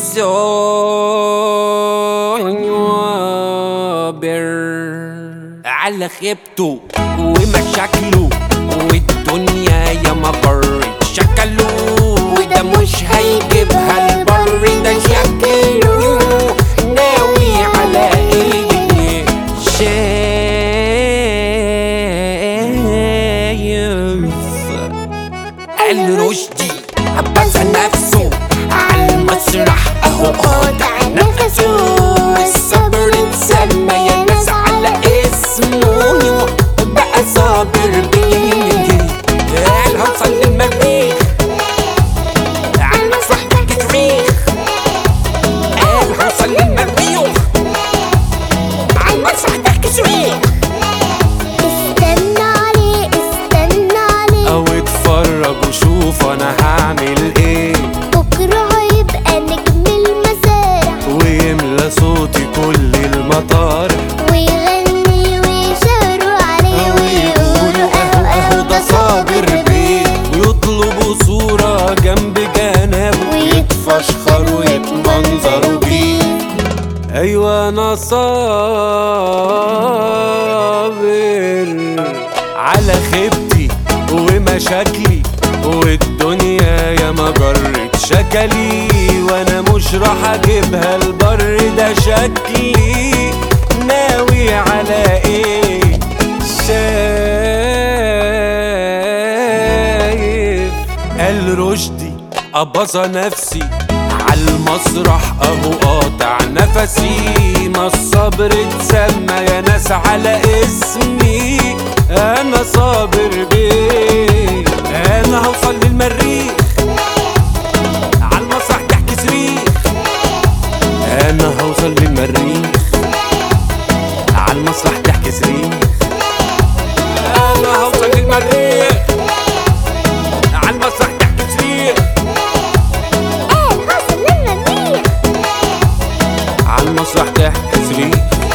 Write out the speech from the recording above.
صابر على خيبته ومشاكله والدنيا يا ما برت شكله وده مش هيجيبها البر ده شكله ناوي على ايه شايف قال رشدي عبس نفسه على المسرح اهو قاطع نفسه الصبر اتسمى يا ناس على اسمه بقى صابر بيه قال هوصل للمريخ على المسرح تحكي تاريخ قال هوصل للمريخ على المسرح تحكي تاريخ استنى عليه استنى عليه او اتفرج وشوف انا هعمل ايه بكرة هيبقى نجم المسارح ويملى صوتي كل المطار ويغني ويشاوروا عليه ويقولوا اهو اهو ده صابر بيه ويطلبوا صورة جنب جنابه ويتفشخروا ويتمنظروا بيه ايوه انا صابر على خيبتي ومشاكلي والدنيا يا ما جرت شكلي وانا مش راح اجيبها البر ده شكلي ناوي على ايه شايف قال رشدي أبظى نفسي على المسرح اهو قاطع نفسي ما الصبر اتسمى يا ناس على اسمي انا صابر بيه انا هوصل للمريخ على المسرح تحكي صريخ انا هوصل للمريخ على المسرح تحكي صريخ انا هوصل للمريخ على المسرح تحكي صريخ قال حصل للمريخ على المسرح تحكي صريخ